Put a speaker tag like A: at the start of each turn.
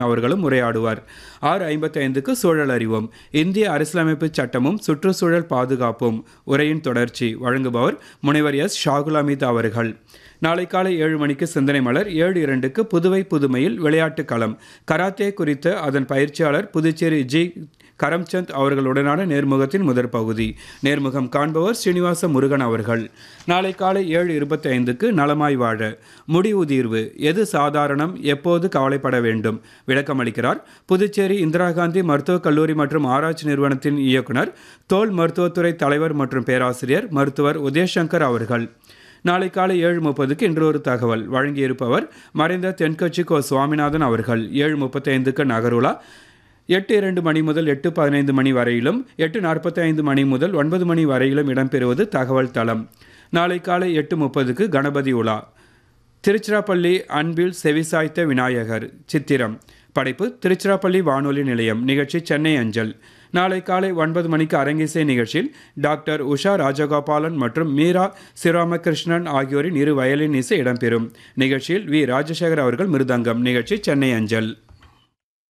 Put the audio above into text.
A: அவர்களும் உரையாடுவார் ஆறு ஐம்பத்தி ஐந்துக்கு சூழல் அறிவோம் இந்திய அரசியலமைப்பு சட்டமும் சுற்றுச்சூழல் பாதுகாப்பும் உரையின் தொடர்ச்சி வழங்குபவர் முனைவர் எஸ் ஷாகுல் அமீத் அவர்கள் நாளை காலை ஏழு மணிக்கு சிந்தனை மலர் ஏழு இரண்டுக்கு புதுவை புதுமையில் விளையாட்டு களம் கராத்தே குறித்த அதன் பயிற்சியாளர் புதுச்சேரி ஜி கரம்சந்த் அவர்களுடனான நேர்முகத்தின் முதற் பகுதி நேர்முகம் காண்பவர் ஸ்ரீனிவாச முருகன் அவர்கள் நாளை காலை ஏழு இருபத்தி ஐந்துக்கு நலமாய் வாழ முடிவு தீர்வு எது சாதாரணம் எப்போது கவலைப்பட வேண்டும் விளக்கமளிக்கிறார் புதுச்சேரி இந்திரா காந்தி மருத்துவக் கல்லூரி மற்றும் ஆராய்ச்சி நிறுவனத்தின் இயக்குனர் தோல் மருத்துவத்துறை தலைவர் மற்றும் பேராசிரியர் மருத்துவர் உதயசங்கர் அவர்கள் நாளை காலை ஏழு முப்பதுக்கு இன்றொரு தகவல் வழங்கியிருப்பவர் மறைந்த தென்கட்சி கோ சுவாமிநாதன் அவர்கள் ஏழு முப்பத்தைந்துக்கு நகருலா எட்டு இரண்டு மணி முதல் எட்டு பதினைந்து மணி வரையிலும் எட்டு நாற்பத்தி ஐந்து மணி முதல் ஒன்பது மணி வரையிலும் இடம்பெறுவது தகவல் தளம் நாளை காலை எட்டு முப்பதுக்கு கணபதி உலா திருச்சிராப்பள்ளி அன்பில் செவிசாய்த்த விநாயகர் சித்திரம் படைப்பு திருச்சிராப்பள்ளி வானொலி நிலையம் நிகழ்ச்சி சென்னை அஞ்சல் நாளை காலை ஒன்பது மணிக்கு அரங்கிசை நிகழ்ச்சியில் டாக்டர் உஷா ராஜகோபாலன் மற்றும் மீரா சிவராமகிருஷ்ணன் ஆகியோரின் இரு வயலின் இசை இடம்பெறும் நிகழ்ச்சியில் வி ராஜசேகர் அவர்கள் மிருதங்கம் நிகழ்ச்சி சென்னை அஞ்சல்